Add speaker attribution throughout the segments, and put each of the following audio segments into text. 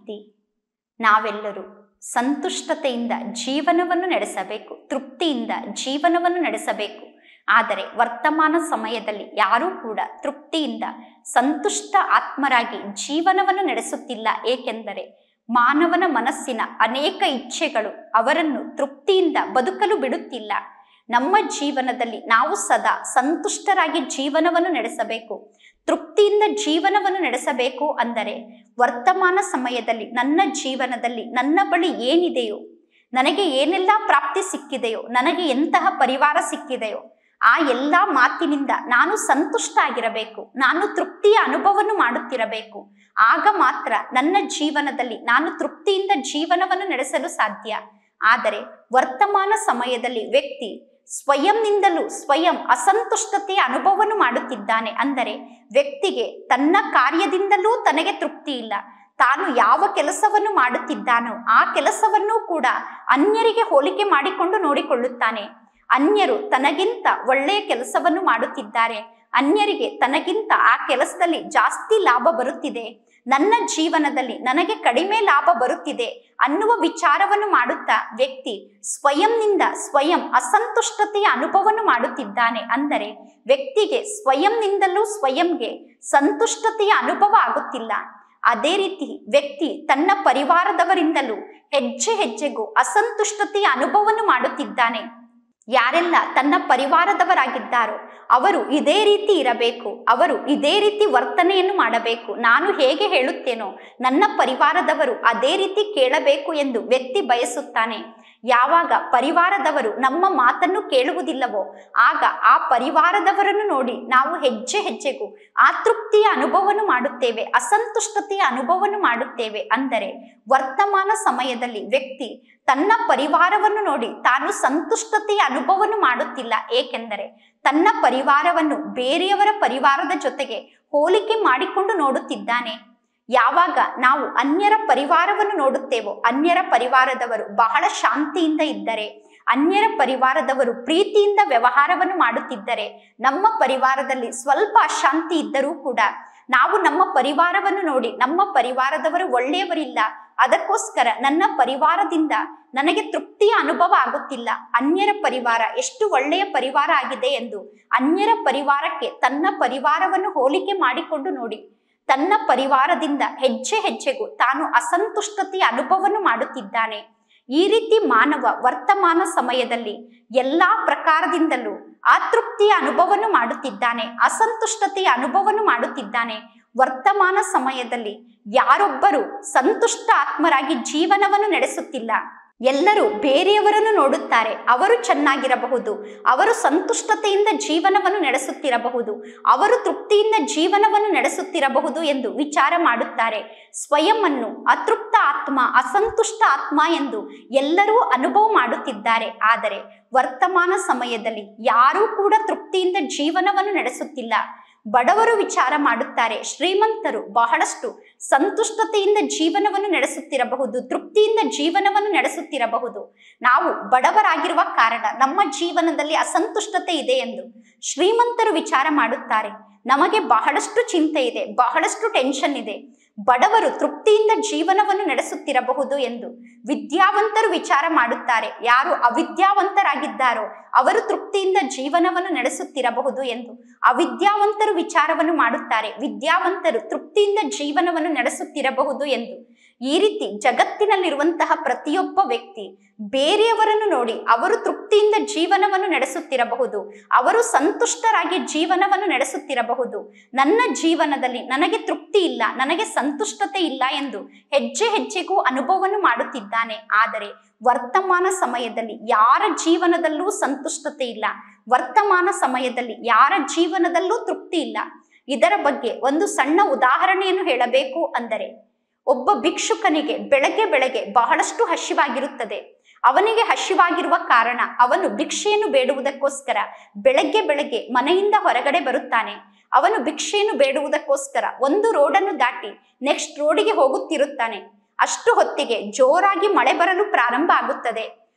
Speaker 1: ಬುದ್ಧಿ ನಾವೆಲ್ಲರೂ ಸಂತುಷ್ಟತೆಯಿಂದ ಜೀವನವನ್ನು ನಡೆಸಬೇಕು ತೃಪ್ತಿಯಿಂದ ಜೀವನವನ್ನು ನಡೆಸಬೇಕು ಆದರೆ ವರ್ತಮಾನ ಸಮಯದಲ್ಲಿ ಯಾರೂ ಕೂಡ ತೃಪ್ತಿಯಿಂದ ಸಂತುಷ್ಟ ಆತ್ಮರಾಗಿ ಜೀವನವನ್ನು ನಡೆಸುತ್ತಿಲ್ಲ ಏಕೆಂದರೆ ಮಾನವನ ಮನಸ್ಸಿನ ಅನೇಕ ಇಚ್ಛೆಗಳು ಅವರನ್ನು ತೃಪ್ತಿಯಿಂದ ಬದುಕಲು ಬಿಡುತ್ತಿಲ್ಲ ನಮ್ಮ ಜೀವನದಲ್ಲಿ ನಾವು ಸದಾ ಸಂತುಷ್ಟರಾಗಿ ಜೀವನವನ್ನು ನಡೆಸಬೇಕು ತೃಪ್ತಿಯಿಂದ ಜೀವನವನ್ನು ನಡೆಸಬೇಕು ಅಂದರೆ ವರ್ತಮಾನ ಸಮಯದಲ್ಲಿ ನನ್ನ ಜೀವನದಲ್ಲಿ ನನ್ನ ಬಳಿ ಏನಿದೆಯೋ ನನಗೆ ಏನೆಲ್ಲ ಪ್ರಾಪ್ತಿ ಸಿಕ್ಕಿದೆಯೋ ನನಗೆ ಎಂತಹ ಪರಿವಾರ ಸಿಕ್ಕಿದೆಯೋ ಆ ಎಲ್ಲ ಮಾತಿನಿಂದ ನಾನು ಸಂತುಷ್ಟ ಆಗಿರಬೇಕು ನಾನು ತೃಪ್ತಿಯ ಅನುಭವವನ್ನು ಮಾಡುತ್ತಿರಬೇಕು ಆಗ ಮಾತ್ರ ನನ್ನ ಜೀವನದಲ್ಲಿ ನಾನು ತೃಪ್ತಿಯಿಂದ ಜೀವನವನ್ನು ನಡೆಸಲು ಸಾಧ್ಯ ಆದರೆ ವರ್ತಮಾನ ಸಮಯದಲ್ಲಿ ವ್ಯಕ್ತಿ ಸ್ವಯಂನಿಂದಲೂ ಸ್ವಯಂ ಅಸಂತುಷ್ಟತೆಯ ಅನುಭವವನ್ನು ಮಾಡುತ್ತಿದ್ದಾನೆ ಅಂದರೆ ವ್ಯಕ್ತಿಗೆ ತನ್ನ ಕಾರ್ಯದಿಂದಲೂ ತನಗೆ ತೃಪ್ತಿ ಇಲ್ಲ ತಾನು ಯಾವ ಕೆಲಸವನ್ನು ಮಾಡುತ್ತಿದ್ದಾನೋ ಆ ಕೆಲಸವನ್ನೂ ಕೂಡ ಅನ್ಯರಿಗೆ ಹೋಲಿಕೆ ಮಾಡಿಕೊಂಡು ನೋಡಿಕೊಳ್ಳುತ್ತಾನೆ ಅನ್ಯರು ತನಗಿಂತ ಒಳ್ಳೆಯ ಕೆಲಸವನ್ನು ಮಾಡುತ್ತಿದ್ದಾರೆ ಅನ್ಯರಿಗೆ ತನಗಿಂತ ಆ ಕೆಲಸದಲ್ಲಿ ಜಾಸ್ತಿ ಲಾಭ ಬರುತ್ತಿದೆ ನನ್ನ ಜೀವನದಲ್ಲಿ ನನಗೆ ಕಡಿಮೆ ಲಾಭ ಬರುತ್ತಿದೆ ಅನ್ನುವ ವಿಚಾರವನ್ನು ಮಾಡುತ್ತಾ ವ್ಯಕ್ತಿ ಸ್ವಯಂನಿಂದ ಸ್ವಯಂ ಅಸಂತುಷ್ಟತೆಯ ಅನುಭವವನ್ನು ಮಾಡುತ್ತಿದ್ದಾನೆ ಅಂದರೆ ವ್ಯಕ್ತಿಗೆ ಸ್ವಯಂನಿಂದಲೂ ಸ್ವಯಂಗೆ ಸಂತುಷ್ಟತೆಯ ಅನುಭವ ಆಗುತ್ತಿಲ್ಲ ಅದೇ ರೀತಿ ವ್ಯಕ್ತಿ ತನ್ನ ಪರಿವಾರದವರಿಂದಲೂ ಹೆಜ್ಜೆ ಹೆಜ್ಜೆಗೂ ಅಸಂತುಷ್ಟತೆಯ ಅನುಭವವನ್ನು ಮಾಡುತ್ತಿದ್ದಾನೆ ಯಾರೆಲ್ಲ ತನ್ನ ಪರಿವಾರದವರಾಗಿದ್ದಾರೋ ಅವರು ಇದೇ ರೀತಿ ಇರಬೇಕು ಅವರು ಇದೇ ರೀತಿ ವರ್ತನೆಯನ್ನು ಮಾಡಬೇಕು ನಾನು ಹೇಗೆ ಹೇಳುತ್ತೇನೋ ನನ್ನ ಪರಿವಾರದವರು ಅದೇ ರೀತಿ ಕೇಳಬೇಕು ಎಂದು ವ್ಯಕ್ತಿ ಬಯಸುತ್ತಾನೆ ಯಾವಾಗ ಪರಿವಾರದವರು ನಮ್ಮ ಮಾತನ್ನು ಕೇಳುವುದಿಲ್ಲವೋ ಆಗ ಆ ಪರಿವಾರದವರನ್ನು ನೋಡಿ ನಾವು ಹೆಜ್ಜೆ ಹೆಜ್ಜೆಗೂ ಆತೃಪ್ತಿಯ ಅನುಭವವನ್ನು ಮಾಡುತ್ತೇವೆ ಅಸಂತುಷ್ಟತೆಯ ಅನುಭವವನ್ನು ಮಾಡುತ್ತೇವೆ ಅಂದರೆ ವರ್ತಮಾನ ಸಮಯದಲ್ಲಿ ವ್ಯಕ್ತಿ ತನ್ನ ಪರಿವಾರವನ್ನು ನೋಡಿ ತಾನು ಸಂತುಷ್ಟತೆಯ ಅನುಭವವನ್ನು ಮಾಡುತ್ತಿಲ್ಲ ಏಕೆಂದರೆ ತನ್ನ ಪರಿವಾರವನ್ನು ಬೇರೆಯವರ ಪರಿವಾರದ ಜೊತೆಗೆ ಹೋಲಿಕೆ ಮಾಡಿಕೊಂಡು ನೋಡುತ್ತಿದ್ದಾನೆ ಯಾವಾಗ ನಾವು ಅನ್ಯರ ಪರಿವಾರವನ್ನು ನೋಡುತ್ತೇವೋ ಅನ್ಯರ ಪರಿವಾರದವರು ಬಹಳ ಶಾಂತಿಯಿಂದ ಇದ್ದರೆ ಅನ್ಯರ ಪರಿವಾರದವರು ಪ್ರೀತಿಯಿಂದ ವ್ಯವಹಾರವನ್ನು ಮಾಡುತ್ತಿದ್ದರೆ ನಮ್ಮ ಪರಿವಾರದಲ್ಲಿ ಸ್ವಲ್ಪ ಅಶಾಂತಿ ಇದ್ದರೂ ಕೂಡ ನಾವು ನಮ್ಮ ಪರಿವಾರವನ್ನು ನೋಡಿ ನಮ್ಮ ಪರಿವಾರದವರು ಒಳ್ಳೆಯವರಿಲ್ಲ ಅದಕ್ಕೋಸ್ಕರ ನನ್ನ ಪರಿವಾರದಿಂದ ನನಗೆ ತೃಪ್ತಿಯ ಅನುಭವ ಆಗುತ್ತಿಲ್ಲ ಅನ್ಯರ ಪರಿವಾರ ಎಷ್ಟು ಒಳ್ಳೆಯ ಪರಿವಾರ ಆಗಿದೆ ಎಂದು ಅನ್ಯರ ಪರಿವಾರಕ್ಕೆ ತನ್ನ ಪರಿವಾರವನ್ನು ಹೋಲಿಕೆ ಮಾಡಿಕೊಂಡು ನೋಡಿ ತನ್ನ ಪರಿವಾರದಿಂದ ಹೆಜ್ಜೆ ಹೆಜ್ಜೆಗೂ ತಾನು ಅಸಂತುಷ್ಟತೆಯ ಅನುಭವವನ್ನು ಮಾಡುತ್ತಿದ್ದಾನೆ ಈ ರೀತಿ ಮಾನವ ವರ್ತಮಾನ ಸಮಯದಲ್ಲಿ ಎಲ್ಲಾ ಪ್ರಕಾರದಿಂದಲೂ ಅತೃಪ್ತಿಯ ಅನುಭವವನ್ನು ಮಾಡುತ್ತಿದ್ದಾನೆ ಅಸಂತುಷ್ಟತೆಯ ಅನುಭವವನ್ನು ಮಾಡುತ್ತಿದ್ದಾನೆ ವರ್ತಮಾನ ಸಮಯದಲ್ಲಿ ಯಾರೊಬ್ಬರು ಸಂತುಷ್ಟ ಆತ್ಮರಾಗಿ ಜೀವನವನ್ನು ನಡೆಸುತ್ತಿಲ್ಲ ಎಲ್ಲರೂ ಬೇರೆಯವರನ್ನು ನೋಡುತ್ತಾರೆ ಅವರು ಚೆನ್ನಾಗಿರಬಹುದು ಅವರು ಸಂತುಷ್ಟತೆಯಿಂದ ಜೀವನವನ್ನು ನಡೆಸುತ್ತಿರಬಹುದು ಅವರು ತೃಪ್ತಿಯಿಂದ ಜೀವನವನ್ನು ನಡೆಸುತ್ತಿರಬಹುದು ಎಂದು ವಿಚಾರ ಮಾಡುತ್ತಾರೆ ಸ್ವಯಂವನ್ನು ಅತೃಪ್ತ ಆತ್ಮ ಅಸಂತುಷ್ಟ ಆತ್ಮ ಎಂದು ಎಲ್ಲರೂ ಅನುಭವ ಮಾಡುತ್ತಿದ್ದಾರೆ ಆದರೆ ವರ್ತಮಾನ ಸಮಯದಲ್ಲಿ ಯಾರೂ ಕೂಡ ತೃಪ್ತಿಯಿಂದ ಜೀವನವನ್ನು ನಡೆಸುತ್ತಿಲ್ಲ ಬಡವರು ವಿಚಾರ ಮಾಡುತ್ತಾರೆ ಶ್ರೀಮಂತರು ಬಹಳಷ್ಟು ಸಂತುಷ್ಟತೆಯಿಂದ ಜೀವನವನ್ನು ನಡೆಸುತ್ತಿರಬಹುದು ತೃಪ್ತಿಯಿಂದ ಜೀವನವನ್ನು ನಡೆಸುತ್ತಿರಬಹುದು ನಾವು ಬಡವರಾಗಿರುವ ಕಾರಣ ನಮ್ಮ ಜೀವನದಲ್ಲಿ ಅಸಂತುಷ್ಟತೆ ಇದೆ ಎಂದು ಶ್ರೀಮಂತರು ವಿಚಾರ ಮಾಡುತ್ತಾರೆ ನಮಗೆ ಬಹಳಷ್ಟು ಚಿಂತೆ ಇದೆ ಬಹಳಷ್ಟು ಟೆನ್ಷನ್ ಇದೆ ಬಡವರು ತೃಪ್ತಿಯಿಂದ ಜೀವನವನ್ನು ನಡೆಸುತ್ತಿರಬಹುದು ಎಂದು ವಿದ್ಯಾವಂತರು ವಿಚಾರ ಮಾಡುತ್ತಾರೆ ಯಾರು ಅವಿದ್ಯಾವಂತರಾಗಿದ್ದಾರೋ ಅವರು ತೃಪ್ತಿಯಿಂದ ಜೀವನವನ್ನು ನಡೆಸುತ್ತಿರಬಹುದು ಎಂದು ಅವಿದ್ಯಾವಂತರು ವಿಚಾರವನ್ನು ಮಾಡುತ್ತಾರೆ ವಿದ್ಯಾವಂತರು ತೃಪ್ತಿಯಿಂದ ಜೀವನವನ್ನು ನಡೆಸುತ್ತಿರಬಹುದು ಎಂದು ಈ ರೀತಿ ಜಗತ್ತಿನಲ್ಲಿರುವಂತಹ ಪ್ರತಿಯೊಬ್ಬ ವ್ಯಕ್ತಿ ಬೇರೆಯವರನ್ನು ನೋಡಿ ಅವರು ತೃಪ್ತಿಯಿಂದ ಜೀವನವನ್ನು ನಡೆಸುತ್ತಿರಬಹುದು ಅವರು ಸಂತುಷ್ಟರಾಗಿ ಜೀವನವನ್ನು ನಡೆಸುತ್ತಿರಬಹುದು ನನ್ನ ಜೀವನದಲ್ಲಿ ನನಗೆ ತೃಪ್ತಿ ಇಲ್ಲ ನನಗೆ ಸಂತುಷ್ಟತೆ ಇಲ್ಲ ಎಂದು ಹೆಜ್ಜೆ ಹೆಜ್ಜೆಗೂ ಅನುಭವವನ್ನು ಮಾಡುತ್ತಿದ್ದಾನೆ ಆದರೆ ವರ್ತಮಾನ ಸಮಯದಲ್ಲಿ ಯಾರ ಜೀವನದಲ್ಲೂ ಸಂತುಷ್ಟತೆ ಇಲ್ಲ ವರ್ತಮಾನ ಸಮಯದಲ್ಲಿ ಯಾರ ಜೀವನದಲ್ಲೂ ತೃಪ್ತಿ ಇಲ್ಲ ಇದರ ಬಗ್ಗೆ ಒಂದು ಸಣ್ಣ ಉದಾಹರಣೆಯನ್ನು ಹೇಳಬೇಕು ಅಂದರೆ ಒಬ್ಬ ಭಿಕ್ಷುಕನಿಗೆ ಬೆಳಗ್ಗೆ ಬೆಳಗ್ಗೆ ಬಹಳಷ್ಟು ಹಸಿವಾಗಿರುತ್ತದೆ ಅವನಿಗೆ ಹಸಿವಾಗಿರುವ ಕಾರಣ ಅವನು ಭಿಕ್ಷೆಯನ್ನು ಬೇಡುವುದಕ್ಕೋಸ್ಕರ ಬೆಳಗ್ಗೆ ಬೆಳಗ್ಗೆ ಮನೆಯಿಂದ ಹೊರಗಡೆ ಬರುತ್ತಾನೆ ಅವನು ಭಿಕ್ಷೆಯನ್ನು ಬೇಡುವುದಕ್ಕೋಸ್ಕರ ಒಂದು ರೋಡನ್ನು ದಾಟಿ ನೆಕ್ಸ್ಟ್ ರೋಡಿಗೆ ಹೋಗುತ್ತಿರುತ್ತಾನೆ ಅಷ್ಟು ಹೊತ್ತಿಗೆ ಜೋರಾಗಿ ಮಳೆ ಬರಲು ಪ್ರಾರಂಭ ಆಗುತ್ತದೆ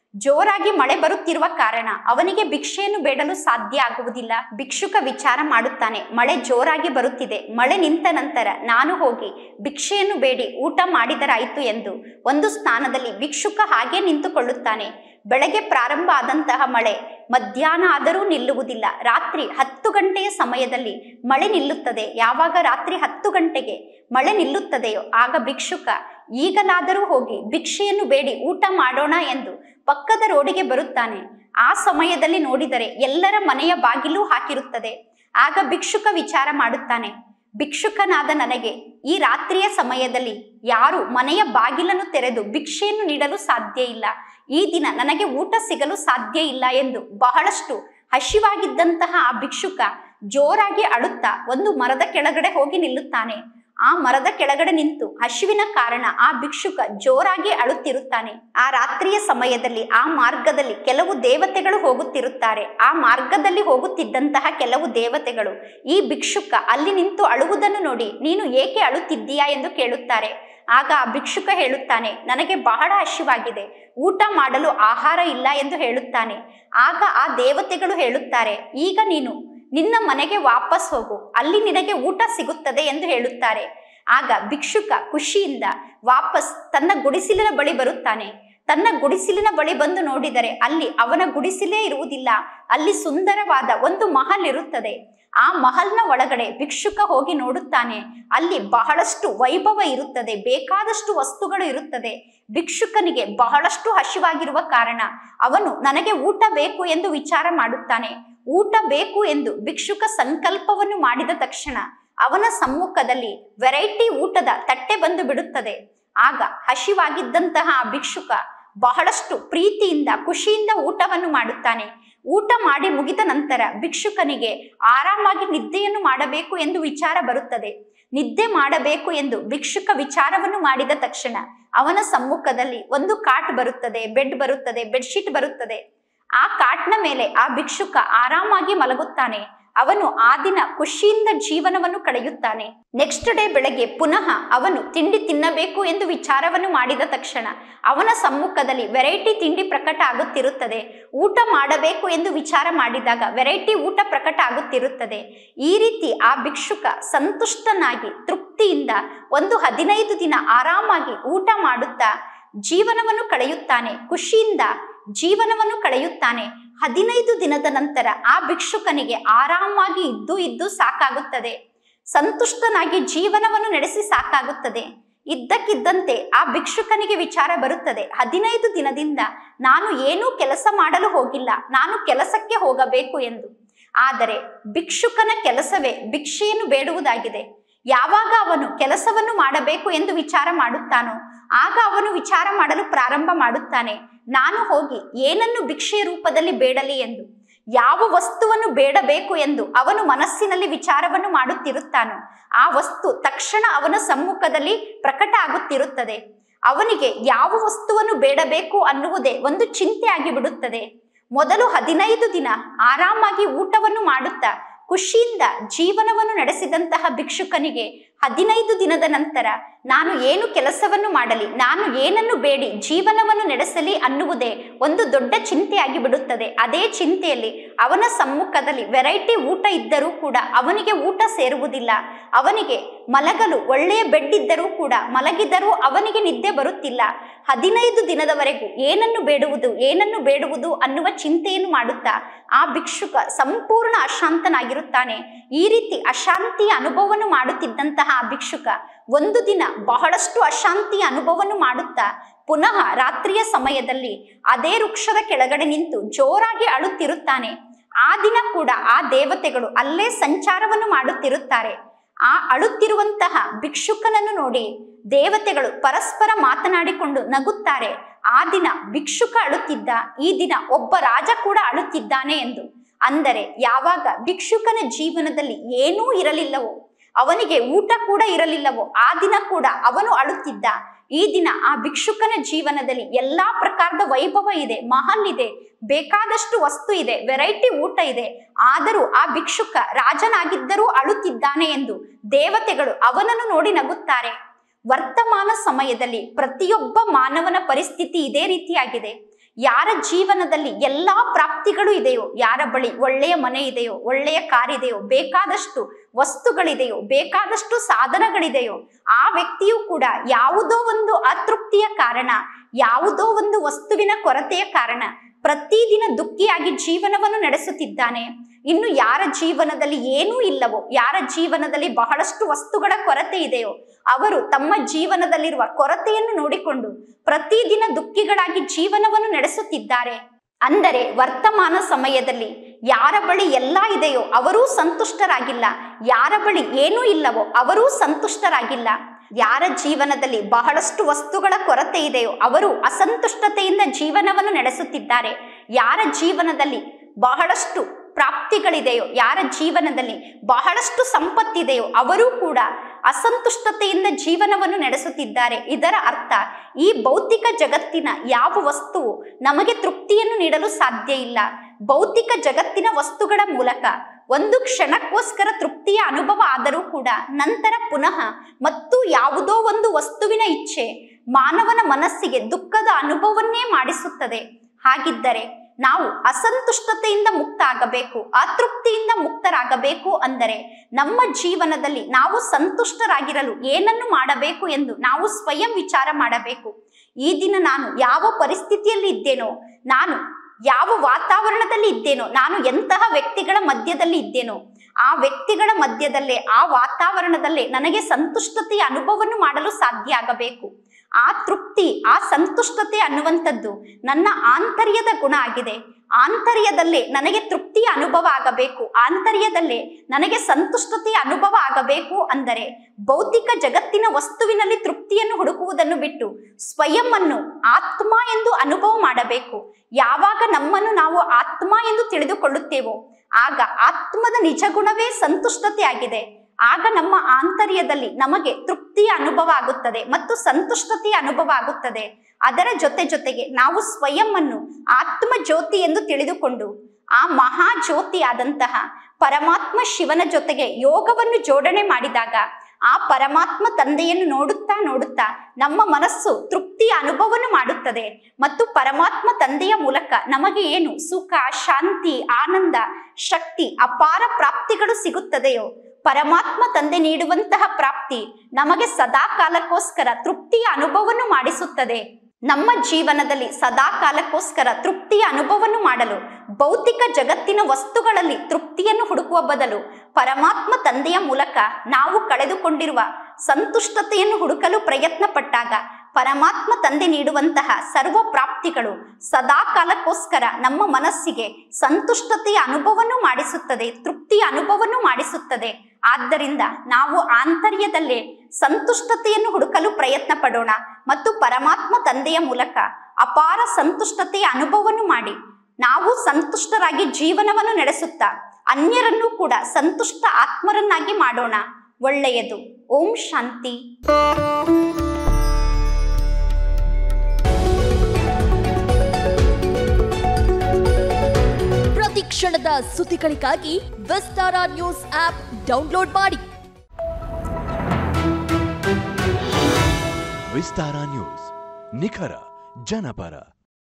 Speaker 1: ಜೋರಾಗಿ ಮಳೆ ಬರುತ್ತಿರುವ ಕಾರಣ ಅವನಿಗೆ ಭಿಕ್ಷೆಯನ್ನು ಬೇಡಲು ಸಾಧ್ಯ ಆಗುವುದಿಲ್ಲ ಭಿಕ್ಷುಕ ವಿಚಾರ ಮಾಡುತ್ತಾನೆ ಮಳೆ ಜೋರಾಗಿ ಬರುತ್ತಿದೆ ಮಳೆ ನಿಂತ ನಂತರ ನಾನು ಹೋಗಿ ಭಿಕ್ಷೆಯನ್ನು ಬೇಡಿ ಊಟ ಮಾಡಿದರಾಯಿತು ಎಂದು ಒಂದು ಸ್ಥಾನದಲ್ಲಿ ಭಿಕ್ಷುಕ ಹಾಗೆ ನಿಂತುಕೊಳ್ಳುತ್ತಾನೆ ಬೆಳಗ್ಗೆ ಪ್ರಾರಂಭ ಆದಂತಹ ಮಳೆ ಮಧ್ಯಾಹ್ನ ಆದರೂ ನಿಲ್ಲುವುದಿಲ್ಲ ರಾತ್ರಿ ಹತ್ತು ಗಂಟೆಯ ಸಮಯದಲ್ಲಿ ಮಳೆ ನಿಲ್ಲುತ್ತದೆ ಯಾವಾಗ ರಾತ್ರಿ ಹತ್ತು ಗಂಟೆಗೆ ಮಳೆ ನಿಲ್ಲುತ್ತದೆಯೋ ಆಗ ಭಿಕ್ಷುಕ ಈಗಲಾದರೂ ಹೋಗಿ ಭಿಕ್ಷೆಯನ್ನು ಬೇಡಿ ಊಟ ಮಾಡೋಣ ಎಂದು ಪಕ್ಕದ ರೋಡಿಗೆ ಬರುತ್ತಾನೆ ಆ ಸಮಯದಲ್ಲಿ ನೋಡಿದರೆ ಎಲ್ಲರ ಮನೆಯ ಬಾಗಿಲು ಹಾಕಿರುತ್ತದೆ ಆಗ ಭಿಕ್ಷುಕ ವಿಚಾರ ಮಾಡುತ್ತಾನೆ ಭಿಕ್ಷುಕನಾದ ನನಗೆ ಈ ರಾತ್ರಿಯ ಸಮಯದಲ್ಲಿ ಯಾರು ಮನೆಯ ಬಾಗಿಲನ್ನು ತೆರೆದು ಭಿಕ್ಷೆಯನ್ನು ನೀಡಲು ಸಾಧ್ಯ ಇಲ್ಲ ಈ ದಿನ ನನಗೆ ಊಟ ಸಿಗಲು ಸಾಧ್ಯ ಇಲ್ಲ ಎಂದು ಬಹಳಷ್ಟು ಹಸಿವಾಗಿದ್ದಂತಹ ಆ ಭಿಕ್ಷುಕ ಜೋರಾಗಿ ಅಳುತ್ತಾ ಒಂದು ಮರದ ಕೆಳಗಡೆ ಹೋಗಿ ನಿಲ್ಲುತ್ತಾನೆ ಆ ಮರದ ಕೆಳಗಡೆ ನಿಂತು ಹಸಿವಿನ ಕಾರಣ ಆ ಭಿಕ್ಷುಕ ಜೋರಾಗಿ ಅಳುತ್ತಿರುತ್ತಾನೆ ಆ ರಾತ್ರಿಯ ಸಮಯದಲ್ಲಿ ಆ ಮಾರ್ಗದಲ್ಲಿ ಕೆಲವು ದೇವತೆಗಳು ಹೋಗುತ್ತಿರುತ್ತಾರೆ ಆ ಮಾರ್ಗದಲ್ಲಿ ಹೋಗುತ್ತಿದ್ದಂತಹ ಕೆಲವು ದೇವತೆಗಳು ಈ ಭಿಕ್ಷುಕ ಅಲ್ಲಿ ನಿಂತು ಅಳುವುದನ್ನು ನೋಡಿ ನೀನು ಏಕೆ ಅಳುತ್ತಿದ್ದೀಯಾ ಎಂದು ಕೇಳುತ್ತಾರೆ ಆಗ ಆ ಭಿಕ್ಷುಕ ಹೇಳುತ್ತಾನೆ ನನಗೆ ಬಹಳ ಹಸಿವಾಗಿದೆ ಊಟ ಮಾಡಲು ಆಹಾರ ಇಲ್ಲ ಎಂದು ಹೇಳುತ್ತಾನೆ ಆಗ ಆ ದೇವತೆಗಳು ಹೇಳುತ್ತಾರೆ ಈಗ ನೀನು ನಿನ್ನ ಮನೆಗೆ ವಾಪಸ್ ಹೋಗು ಅಲ್ಲಿ ನಿನಗೆ ಊಟ ಸಿಗುತ್ತದೆ ಎಂದು ಹೇಳುತ್ತಾರೆ ಆಗ ಭಿಕ್ಷುಕ ಖುಷಿಯಿಂದ ವಾಪಸ್ ತನ್ನ ಗುಡಿಸಿಲಿನ ಬಳಿ ಬರುತ್ತಾನೆ ತನ್ನ ಗುಡಿಸಿಲಿನ ಬಳಿ ಬಂದು ನೋಡಿದರೆ ಅಲ್ಲಿ ಅವನ ಗುಡಿಸಿಲೇ ಇರುವುದಿಲ್ಲ ಅಲ್ಲಿ ಸುಂದರವಾದ ಒಂದು ಮಹಲ್ ಇರುತ್ತದೆ ಆ ಮಹಲ್ನ ಒಳಗಡೆ ಭಿಕ್ಷುಕ ಹೋಗಿ ನೋಡುತ್ತಾನೆ ಅಲ್ಲಿ ಬಹಳಷ್ಟು ವೈಭವ ಇರುತ್ತದೆ ಬೇಕಾದಷ್ಟು ವಸ್ತುಗಳು ಇರುತ್ತದೆ ಭಿಕ್ಷುಕನಿಗೆ ಬಹಳಷ್ಟು ಹಸಿವಾಗಿರುವ ಕಾರಣ ಅವನು ನನಗೆ ಊಟ ಬೇಕು ಎಂದು ವಿಚಾರ ಮಾಡುತ್ತಾನೆ ಊಟ ಬೇಕು ಎಂದು ಭಿಕ್ಷುಕ ಸಂಕಲ್ಪವನ್ನು ಮಾಡಿದ ತಕ್ಷಣ ಅವನ ಸಮ್ಮುಖದಲ್ಲಿ ವೆರೈಟಿ ಊಟದ ತಟ್ಟೆ ಬಂದು ಬಿಡುತ್ತದೆ ಆಗ ಹಸಿವಾಗಿದ್ದಂತಹ ಆ ಭಿಕ್ಷುಕ ಬಹಳಷ್ಟು ಪ್ರೀತಿಯಿಂದ ಖುಷಿಯಿಂದ ಊಟವನ್ನು ಮಾಡುತ್ತಾನೆ ಊಟ ಮಾಡಿ ಮುಗಿದ ನಂತರ ಭಿಕ್ಷುಕನಿಗೆ ಆರಾಮಾಗಿ ನಿದ್ದೆಯನ್ನು ಮಾಡಬೇಕು ಎಂದು ವಿಚಾರ ಬರುತ್ತದೆ ನಿದ್ದೆ ಮಾಡಬೇಕು ಎಂದು ಭಿಕ್ಷುಕ ವಿಚಾರವನ್ನು ಮಾಡಿದ ತಕ್ಷಣ ಅವನ ಸಮ್ಮುಖದಲ್ಲಿ ಒಂದು ಕಾಟ್ ಬರುತ್ತದೆ ಬೆಡ್ ಬರುತ್ತದೆ ಬೆಡ್ಶೀಟ್ ಬರುತ್ತದೆ ಆ ಕಾಟ್ನ ಮೇಲೆ ಆ ಭಿಕ್ಷುಕ ಆರಾಮಾಗಿ ಮಲಗುತ್ತಾನೆ ಅವನು ಆ ದಿನ ಖುಷಿಯಿಂದ ಜೀವನವನ್ನು ಕಳೆಯುತ್ತಾನೆ ನೆಕ್ಸ್ಟ್ ಡೇ ಬೆಳಗ್ಗೆ ಪುನಃ ಅವನು ತಿಂಡಿ ತಿನ್ನಬೇಕು ಎಂದು ವಿಚಾರವನ್ನು ಮಾಡಿದ ತಕ್ಷಣ ಅವನ ಸಮ್ಮುಖದಲ್ಲಿ ವೆರೈಟಿ ತಿಂಡಿ ಪ್ರಕಟ ಆಗುತ್ತಿರುತ್ತದೆ ಊಟ ಮಾಡಬೇಕು ಎಂದು ವಿಚಾರ ಮಾಡಿದಾಗ ವೆರೈಟಿ ಊಟ ಪ್ರಕಟ ಆಗುತ್ತಿರುತ್ತದೆ ಈ ರೀತಿ ಆ ಭಿಕ್ಷುಕ ಸಂತುಷ್ಟನಾಗಿ ತೃಪ್ತಿಯಿಂದ ಒಂದು ಹದಿನೈದು ದಿನ ಆರಾಮಾಗಿ ಊಟ ಮಾಡುತ್ತಾ ಜೀವನವನ್ನು ಕಳೆಯುತ್ತಾನೆ ಖುಷಿಯಿಂದ ಜೀವನವನ್ನು ಕಳೆಯುತ್ತಾನೆ ಹದಿನೈದು ದಿನದ ನಂತರ ಆ ಭಿಕ್ಷುಕನಿಗೆ ಆರಾಮಾಗಿ ಇದ್ದು ಇದ್ದು ಸಾಕಾಗುತ್ತದೆ ಸಂತುಷ್ಟನಾಗಿ ಜೀವನವನ್ನು ನಡೆಸಿ ಸಾಕಾಗುತ್ತದೆ ಇದ್ದಕ್ಕಿದ್ದಂತೆ ಆ ಭಿಕ್ಷುಕನಿಗೆ ವಿಚಾರ ಬರುತ್ತದೆ ಹದಿನೈದು ದಿನದಿಂದ ನಾನು ಏನೂ ಕೆಲಸ ಮಾಡಲು ಹೋಗಿಲ್ಲ ನಾನು ಕೆಲಸಕ್ಕೆ ಹೋಗಬೇಕು ಎಂದು ಆದರೆ ಭಿಕ್ಷುಕನ ಕೆಲಸವೇ ಭಿಕ್ಷೆಯನ್ನು ಬೇಡುವುದಾಗಿದೆ ಯಾವಾಗ ಅವನು ಕೆಲಸವನ್ನು ಮಾಡಬೇಕು ಎಂದು ವಿಚಾರ ಮಾಡುತ್ತಾನೋ ಆಗ ಅವನು ವಿಚಾರ ಮಾಡಲು ಪ್ರಾರಂಭ ಮಾಡುತ್ತಾನೆ ನಾನು ಹೋಗಿ ಏನನ್ನು ಭಿಕ್ಷೆಯ ರೂಪದಲ್ಲಿ ಬೇಡಲಿ ಎಂದು ಯಾವ ವಸ್ತುವನ್ನು ಬೇಡಬೇಕು ಎಂದು ಅವನು ಮನಸ್ಸಿನಲ್ಲಿ ವಿಚಾರವನ್ನು ಮಾಡುತ್ತಿರುತ್ತಾನೋ ಆ ವಸ್ತು ತಕ್ಷಣ ಅವನ ಸಮ್ಮುಖದಲ್ಲಿ ಪ್ರಕಟ ಆಗುತ್ತಿರುತ್ತದೆ ಅವನಿಗೆ ಯಾವ ವಸ್ತುವನ್ನು ಬೇಡಬೇಕು ಅನ್ನುವುದೇ ಒಂದು ಚಿಂತೆ ಆಗಿ ಬಿಡುತ್ತದೆ ಮೊದಲು ಹದಿನೈದು ದಿನ ಆರಾಮಾಗಿ ಊಟವನ್ನು ಮಾಡುತ್ತಾ ಖುಷಿಯಿಂದ ಜೀವನವನ್ನು ನಡೆಸಿದಂತಹ ಭಿಕ್ಷುಕನಿಗೆ ಹದಿನೈದು ದಿನದ ನಂತರ ನಾನು ಏನು ಕೆಲಸವನ್ನು ಮಾಡಲಿ ನಾನು ಏನನ್ನು ಬೇಡಿ ಜೀವನವನ್ನು ನಡೆಸಲಿ ಅನ್ನುವುದೇ ಒಂದು ದೊಡ್ಡ ಚಿಂತೆಯಾಗಿ ಬಿಡುತ್ತದೆ ಅದೇ ಚಿಂತೆಯಲ್ಲಿ ಅವನ ಸಮ್ಮುಖದಲ್ಲಿ ವೆರೈಟಿ ಊಟ ಇದ್ದರೂ ಕೂಡ ಅವನಿಗೆ ಊಟ ಸೇರುವುದಿಲ್ಲ ಅವನಿಗೆ ಮಲಗಲು ಒಳ್ಳೆಯ ಬೆಡ್ ಇದ್ದರೂ ಕೂಡ ಮಲಗಿದರೂ ಅವನಿಗೆ ನಿದ್ದೆ ಬರುತ್ತಿಲ್ಲ ಹದಿನೈದು ದಿನದವರೆಗೂ ಏನನ್ನು ಬೇಡುವುದು ಏನನ್ನು ಬೇಡುವುದು ಅನ್ನುವ ಚಿಂತೆಯನ್ನು ಮಾಡುತ್ತಾ ಆ ಭಿಕ್ಷುಕ ಸಂಪೂರ್ಣ ಅಶಾಂತನಾಗಿರುತ್ತಾನೆ ಈ ರೀತಿ ಅಶಾಂತಿಯ ಅನುಭವವನ್ನು ಮಾಡುತ್ತಿದ್ದಂತಹ ಆ ಭಿಕ್ಷುಕ ಒಂದು ದಿನ ಬಹಳಷ್ಟು ಅಶಾಂತಿಯ ಅನುಭವವನ್ನು ಮಾಡುತ್ತಾ ಪುನಃ ರಾತ್ರಿಯ ಸಮಯದಲ್ಲಿ ಅದೇ ವೃಕ್ಷದ ಕೆಳಗಡೆ ನಿಂತು ಜೋರಾಗಿ ಅಳುತ್ತಿರುತ್ತಾನೆ ಆ ದಿನ ಕೂಡ ಆ ದೇವತೆಗಳು ಅಲ್ಲೇ ಸಂಚಾರವನ್ನು ಮಾಡುತ್ತಿರುತ್ತಾರೆ ಆ ಅಳುತ್ತಿರುವಂತಹ ಭಿಕ್ಷುಕನನ್ನು ನೋಡಿ ದೇವತೆಗಳು ಪರಸ್ಪರ ಮಾತನಾಡಿಕೊಂಡು ನಗುತ್ತಾರೆ ಆ ದಿನ ಭಿಕ್ಷುಕ ಅಳುತ್ತಿದ್ದ ಈ ದಿನ ಒಬ್ಬ ರಾಜ ಕೂಡ ಅಳುತ್ತಿದ್ದಾನೆ ಎಂದು ಅಂದರೆ ಯಾವಾಗ ಭಿಕ್ಷುಕನ ಜೀವನದಲ್ಲಿ ಏನೂ ಇರಲಿಲ್ಲವೋ ಅವನಿಗೆ ಊಟ ಕೂಡ ಇರಲಿಲ್ಲವೋ ಆ ದಿನ ಕೂಡ ಅವನು ಅಳುತ್ತಿದ್ದ ಈ ದಿನ ಆ ಭಿಕ್ಷುಕನ ಜೀವನದಲ್ಲಿ ಎಲ್ಲಾ ಪ್ರಕಾರದ ವೈಭವ ಇದೆ ಮಹಲ್ ಇದೆ ಬೇಕಾದಷ್ಟು ವಸ್ತು ಇದೆ ವೆರೈಟಿ ಊಟ ಇದೆ ಆದರೂ ಆ ಭಿಕ್ಷುಕ ರಾಜನಾಗಿದ್ದರೂ ಅಳುತ್ತಿದ್ದಾನೆ ಎಂದು ದೇವತೆಗಳು ಅವನನ್ನು ನೋಡಿ ನಗುತ್ತಾರೆ ವರ್ತಮಾನ ಸಮಯದಲ್ಲಿ ಪ್ರತಿಯೊಬ್ಬ ಮಾನವನ ಪರಿಸ್ಥಿತಿ ಇದೇ ರೀತಿಯಾಗಿದೆ ಯಾರ ಜೀವನದಲ್ಲಿ ಎಲ್ಲಾ ಪ್ರಾಪ್ತಿಗಳು ಇದೆಯೋ ಯಾರ ಬಳಿ ಒಳ್ಳೆಯ ಮನೆ ಇದೆಯೋ ಒಳ್ಳೆಯ ಕಾರ್ ಇದೆಯೋ ಬೇಕಾದಷ್ಟು ವಸ್ತುಗಳಿದೆಯೋ ಬೇಕಾದಷ್ಟು ಸಾಧನಗಳಿದೆಯೋ ಆ ವ್ಯಕ್ತಿಯು ಕೂಡ ಯಾವುದೋ ಒಂದು ಅತೃಪ್ತಿಯ ಕಾರಣ ಯಾವುದೋ ಒಂದು ವಸ್ತುವಿನ ಕೊರತೆಯ ಕಾರಣ ಪ್ರತಿದಿನ ದುಃಖಿಯಾಗಿ ಜೀವನವನ್ನು ನಡೆಸುತ್ತಿದ್ದಾನೆ ಇನ್ನು ಯಾರ ಜೀವನದಲ್ಲಿ ಏನೂ ಇಲ್ಲವೋ ಯಾರ ಜೀವನದಲ್ಲಿ ಬಹಳಷ್ಟು ವಸ್ತುಗಳ ಕೊರತೆ ಇದೆಯೋ ಅವರು ತಮ್ಮ ಜೀವನದಲ್ಲಿರುವ ಕೊರತೆಯನ್ನು ನೋಡಿಕೊಂಡು ಪ್ರತಿದಿನ ದುಃಖಿಗಳಾಗಿ ಜೀವನವನ್ನು ನಡೆಸುತ್ತಿದ್ದಾರೆ ಅಂದರೆ ವರ್ತಮಾನ ಸಮಯದಲ್ಲಿ ಯಾರ ಬಳಿ ಎಲ್ಲ ಇದೆಯೋ ಅವರೂ ಸಂತುಷ್ಟರಾಗಿಲ್ಲ ಯಾರ ಬಳಿ ಏನೂ ಇಲ್ಲವೋ ಅವರೂ ಸಂತುಷ್ಟರಾಗಿಲ್ಲ ಯಾರ ಜೀವನದಲ್ಲಿ ಬಹಳಷ್ಟು ವಸ್ತುಗಳ ಕೊರತೆ ಇದೆಯೋ ಅವರು ಅಸಂತುಷ್ಟತೆಯಿಂದ ಜೀವನವನ್ನು ನಡೆಸುತ್ತಿದ್ದಾರೆ ಯಾರ ಜೀವನದಲ್ಲಿ ಬಹಳಷ್ಟು ಪ್ರಾಪ್ತಿಗಳಿದೆಯೋ ಯಾರ ಜೀವನದಲ್ಲಿ ಬಹಳಷ್ಟು ಸಂಪತ್ತಿದೆಯೋ ಅವರೂ ಕೂಡ ಅಸಂತುಷ್ಟತೆಯಿಂದ ಜೀವನವನ್ನು ನಡೆಸುತ್ತಿದ್ದಾರೆ ಇದರ ಅರ್ಥ ಈ ಭೌತಿಕ ಜಗತ್ತಿನ ಯಾವ ವಸ್ತುವು ನಮಗೆ ತೃಪ್ತಿಯನ್ನು ನೀಡಲು ಸಾಧ್ಯ ಇಲ್ಲ ಭೌತಿಕ ಜಗತ್ತಿನ ವಸ್ತುಗಳ ಮೂಲಕ ಒಂದು ಕ್ಷಣಕ್ಕೋಸ್ಕರ ತೃಪ್ತಿಯ ಅನುಭವ ಆದರೂ ಕೂಡ ನಂತರ ಪುನಃ ಮತ್ತು ಯಾವುದೋ ಒಂದು ವಸ್ತುವಿನ ಇಚ್ಛೆ ಮಾನವನ ಮನಸ್ಸಿಗೆ ದುಃಖದ ಅನುಭವವನ್ನೇ ಮಾಡಿಸುತ್ತದೆ ಹಾಗಿದ್ದರೆ ನಾವು ಅಸಂತುಷ್ಟತೆಯಿಂದ ಮುಕ್ತ ಆಗಬೇಕು ಅತೃಪ್ತಿಯಿಂದ ಮುಕ್ತರಾಗಬೇಕು ಅಂದರೆ ನಮ್ಮ ಜೀವನದಲ್ಲಿ ನಾವು ಸಂತುಷ್ಟರಾಗಿರಲು ಏನನ್ನು ಮಾಡಬೇಕು ಎಂದು ನಾವು ಸ್ವಯಂ ವಿಚಾರ ಮಾಡಬೇಕು ಈ ದಿನ ನಾನು ಯಾವ ಪರಿಸ್ಥಿತಿಯಲ್ಲಿ ಇದ್ದೇನೋ ನಾನು ಯಾವ ವಾತಾವರಣದಲ್ಲಿ ಇದ್ದೇನೋ ನಾನು ಎಂತಹ ವ್ಯಕ್ತಿಗಳ ಮಧ್ಯದಲ್ಲಿ ಇದ್ದೇನೋ ಆ ವ್ಯಕ್ತಿಗಳ ಮಧ್ಯದಲ್ಲೇ ಆ ವಾತಾವರಣದಲ್ಲೇ ನನಗೆ ಸಂತುಷ್ಟತೆಯ ಅನುಭವವನ್ನು ಮಾಡಲು ಸಾಧ್ಯ ಆಗಬೇಕು ಆ ತೃಪ್ತಿ ಆ ಸಂತುಷ್ಟತೆ ಅನ್ನುವಂಥದ್ದು ನನ್ನ ಆಂತರ್ಯದ ಗುಣ ಆಗಿದೆ ಆಂತರ್ಯದಲ್ಲೇ ನನಗೆ ತೃಪ್ತಿಯ ಅನುಭವ ಆಗಬೇಕು ಆಂತರ್ಯದಲ್ಲೇ ನನಗೆ ಸಂತುಷ್ಟತೆಯ ಅನುಭವ ಆಗಬೇಕು ಅಂದರೆ ಭೌತಿಕ ಜಗತ್ತಿನ ವಸ್ತುವಿನಲ್ಲಿ ತೃಪ್ತಿಯನ್ನು ಹುಡುಕುವುದನ್ನು ಬಿಟ್ಟು ಸ್ವಯಂ ಅನ್ನು ಆತ್ಮ ಎಂದು ಅನುಭವ ಮಾಡಬೇಕು ಯಾವಾಗ ನಮ್ಮನ್ನು ನಾವು ಆತ್ಮ ಎಂದು ತಿಳಿದುಕೊಳ್ಳುತ್ತೇವೋ ಆಗ ಆತ್ಮದ ನಿಜ ಗುಣವೇ ಸಂತುಷ್ಟತೆ ಆಗಿದೆ ಆಗ ನಮ್ಮ ಆಂತರ್ಯದಲ್ಲಿ ನಮಗೆ ತೃಪ್ತಿಯ ಅನುಭವ ಆಗುತ್ತದೆ ಮತ್ತು ಸಂತುಷ್ಟತೆಯ ಅನುಭವ ಆಗುತ್ತದೆ ಅದರ ಜೊತೆ ಜೊತೆಗೆ ನಾವು ಸ್ವಯಂ ಅನ್ನು ಆತ್ಮ ಜ್ಯೋತಿ ಎಂದು ತಿಳಿದುಕೊಂಡು ಆ ಮಹಾ ಜ್ಯೋತಿಯಾದಂತಹ ಪರಮಾತ್ಮ ಶಿವನ ಜೊತೆಗೆ ಯೋಗವನ್ನು ಜೋಡಣೆ ಮಾಡಿದಾಗ ಆ ಪರಮಾತ್ಮ ತಂದೆಯನ್ನು ನೋಡುತ್ತಾ ನೋಡುತ್ತಾ ನಮ್ಮ ಮನಸ್ಸು ತೃಪ್ತಿಯ ಅನುಭವವನ್ನು ಮಾಡುತ್ತದೆ ಮತ್ತು ಪರಮಾತ್ಮ ತಂದೆಯ ಮೂಲಕ ನಮಗೆ ಏನು ಸುಖ ಶಾಂತಿ ಆನಂದ ಶಕ್ತಿ ಅಪಾರ ಪ್ರಾಪ್ತಿಗಳು ಸಿಗುತ್ತದೆಯೋ ಪರಮಾತ್ಮ ತಂದೆ ನೀಡುವಂತಹ ಪ್ರಾಪ್ತಿ ನಮಗೆ ಸದಾ ಕಾಲಕ್ಕೋಸ್ಕರ ತೃಪ್ತಿಯ ಅನುಭವವನ್ನು ಮಾಡಿಸುತ್ತದೆ ನಮ್ಮ ಜೀವನದಲ್ಲಿ ಸದಾ ಕಾಲಕ್ಕೋಸ್ಕರ ತೃಪ್ತಿಯ ಅನುಭವವನ್ನು ಮಾಡಲು ಭೌತಿಕ ಜಗತ್ತಿನ ವಸ್ತುಗಳಲ್ಲಿ ತೃಪ್ತಿಯನ್ನು ಹುಡುಕುವ ಬದಲು ಪರಮಾತ್ಮ ತಂದೆಯ ಮೂಲಕ ನಾವು ಕಳೆದುಕೊಂಡಿರುವ ಸಂತುಷ್ಟತೆಯನ್ನು ಹುಡುಕಲು ಪ್ರಯತ್ನ ಪಟ್ಟಾಗ ಪರಮಾತ್ಮ ತಂದೆ ನೀಡುವಂತಹ ಸರ್ವ ಪ್ರಾಪ್ತಿಗಳು ಸದಾ ಕಾಲಕ್ಕೋಸ್ಕರ ನಮ್ಮ ಮನಸ್ಸಿಗೆ ಸಂತುಷ್ಟತೆಯ ಅನುಭವವನ್ನು ಮಾಡಿಸುತ್ತದೆ ತೃಪ್ತಿಯ ಅನುಭವವನ್ನು ಮಾಡಿಸುತ್ತದೆ ಆದ್ದರಿಂದ ನಾವು ಆಂತರ್ಯದಲ್ಲೇ ಸಂತುಷ್ಟತೆಯನ್ನು ಹುಡುಕಲು ಪ್ರಯತ್ನ ಪಡೋಣ ಮತ್ತು ಪರಮಾತ್ಮ ತಂದೆಯ ಮೂಲಕ ಅಪಾರ ಸಂತುಷ್ಟತೆಯ ಅನುಭವವನ್ನು ಮಾಡಿ ನಾವು ಸಂತುಷ್ಟರಾಗಿ ಜೀವನವನ್ನು ನಡೆಸುತ್ತಾ ಅನ್ಯರನ್ನೂ ಕೂಡ ಸಂತುಷ್ಟ ಆತ್ಮರನ್ನಾಗಿ ಮಾಡೋಣ ಒಳ್ಳೆಯದು ಓಂ ಶಾಂತಿ
Speaker 2: ಪ್ರತಿ ಕ್ಷಣದ ಸುದ್ದಿಗಳಿಗಾಗಿ ವಿಸ್ತಾರ ನ್ಯೂಸ್ ಆಪ್ ಡೌನ್ಲೋಡ್ ಮಾಡಿ
Speaker 3: ವಿಸ್ತಾರ ನ್ಯೂಸ್ ನಿಖರ ಜನಪರ